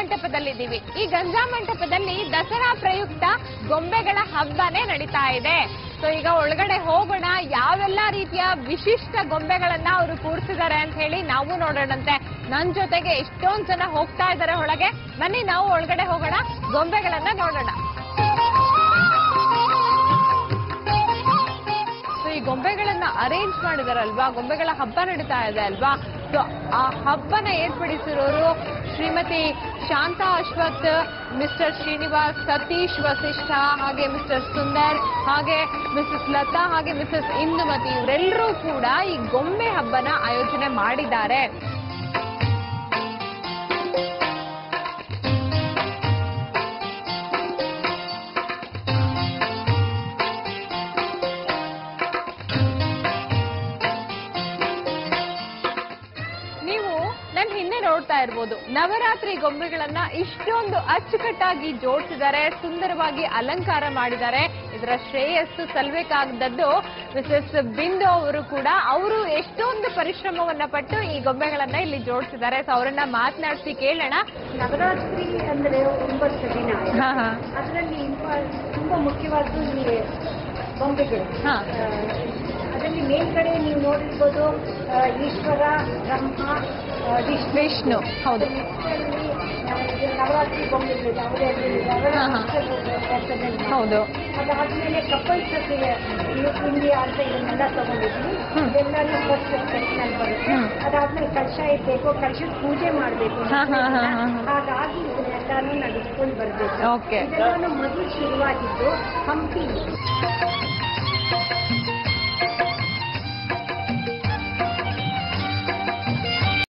ಮಂಟಪದಲ್ಲಿದ್ದೀವಿ ಈ ಗಂಜಾ ಮಂಟಪದಲ್ಲಿ ದಸರಾ ಪ್ರಯುಕ್ತ ಗೊಂಬೆಗಳ ಹಬ್ಬನೇ ನಡೀತಾ ಇದೆ ಸೊ ಈಗ ಒಳಗಡೆ ಹೋಗೋಣ ಯಾವೆಲ್ಲ ರೀತಿಯ ವಿಶಿಷ್ಟ ಗೊಂಬೆಗಳನ್ನ ಅವರು ಕೂರಿಸಿದ್ದಾರೆ ಅಂತ ಹೇಳಿ ನಾವು ನೋಡೋಣಂತೆ ನನ್ ಜೊತೆಗೆ ಎಷ್ಟೊಂದ್ ಜನ ಹೋಗ್ತಾ ಇದ್ದಾರೆ ಒಳಗೆ ಬನ್ನಿ ನಾವು ಒಳಗಡೆ ಹೋಗೋಣ ಗೊಂಬೆಗಳನ್ನ ನೋಡೋಣ ಸೊ ಈ ಗೊಂಬೆಗಳನ್ನ ಅರೇಂಜ್ ಮಾಡಿದಾರಲ್ವಾ ಗೊಂಬೆಗಳ ಹಬ್ಬ ನಡೀತಾ ಇದೆ ಅಲ್ವಾ ಸೊ ಆ ಹಬ್ಬನ ಏರ್ಪಡಿಸಿರೋರು ಶ್ರೀಮತಿ ಶಾಂತಾ ಅಶ್ವಥ್ ಮಿಸ್ಟರ್ ಶ್ರೀನಿವಾಸ್ ಸತೀಶ್ ವಸಿಷ್ಠ ಹಾಗೆ ಮಿಸ್ಟರ್ ಸುಂದರ್ ಹಾಗೆ ಮಿಸಸ್ ಲತಾ ಹಾಗೆ ಮಿಸಸ್ ಇಂದುಮತಿ ಇವರೆಲ್ಲರೂ ಕೂಡ ಈ ಗೊಂಬೆ ಹಬ್ಬನ ಆಯೋಜನೆ ಮಾಡಿದ್ದಾರೆ ನೀವು ನನ್ನ ಹಿಂದೆ ನೋಡ್ತಾ ಇರ್ಬೋದು ನವರಾತ್ರಿ ಗೊಂಬೆಗಳನ್ನ ಇಷ್ಟೊಂದು ಅಚ್ಚುಕಟ್ಟಾಗಿ ಜೋಡಿಸಿದ್ದಾರೆ ಸುಂದರವಾಗಿ ಅಲಂಕಾರ ಮಾಡಿದ್ದಾರೆ ಇದರ ಶ್ರೇಯಸ್ಸು ಸಲ್ಬೇಕಾಗದದ್ದು ಮಿಸಸ್ ಬಿಂದು ಅವರು ಕೂಡ ಅವರು ಎಷ್ಟೊಂದು ಪರಿಶ್ರಮವನ್ನ ಪಟ್ಟು ಈ ಗೊಂಬೆಗಳನ್ನ ಇಲ್ಲಿ ಜೋಡಿಸಿದ್ದಾರೆ ಸೊ ಅವರನ್ನ ಮಾತನಾಡಿಸಿ ಕೇಳೋಣ ನವರಾತ್ರಿ ಅಂದ್ರೆ ಒಂಬತ್ತು ದಿನ ಹಾ ಹಾ ಅದರಲ್ಲಿ ಇಂಪ- ತುಂಬಾ ಮುಖ್ಯವಾದ್ದು ಈ ಬೊಂಬೆಗಳು ಹಾ. ಆ, ಅದರಲ್ಲಿ ಮೇಲ್ಗಡೆ ನೀವು ನೋಡಿರ್ಬೋದು ಆ, ಈಶ್ವರ ಬ್ರಹ್ಮ ಆ, ವಿಷ್ಣು ವಿಷ್ಣು ಹೌದು ಇದರಲ್ಲಿ, ಆ, ಇದು ನವರಾತ್ರಿ ಬೊಂಬೆಗಳು ಅವರಲ್ಲಿ ಹಾ, ಹಾ. ಹೌದು ಅದಾದ್ಮೇಲೆ ಕಪಲ್ಸ್ ಇಂಡಿಯಾ ಅಂತ ಇದನ್ನೆಲ್ಲ ತಗೊಂಡಿದ್ವಿ ಹ್ಮ್. ಇದೆಲ್ಲನೂ ಫಸ್ಟ್ ಸೆಕ್ಷನಲ್ಲಿ ಬರುತ್ತೆ ಹ್ಮ್. ಅದಾದ್ಮೇಲೆ ಕಲಶ ಇಡ್ಬೇಕು ಕಲಶದ ಪೂಜೆ ಮಾಡ್ಬೇಕು ಹಾ, ಹಾ, ಹಾ, ಹಾ, ಹಾ. ಹಾಗಾಗಿ ಇದನ್ನೆಲ್ಲಾನು ನಡೆಸ್ಕೊಂಡು ಬರ್ಬೇಕು Okay. ಇದೆಲ್ಲಾನು ಮೊದಲು ಶುರುವಾಗಿದ್ದು ಹಂಪಿ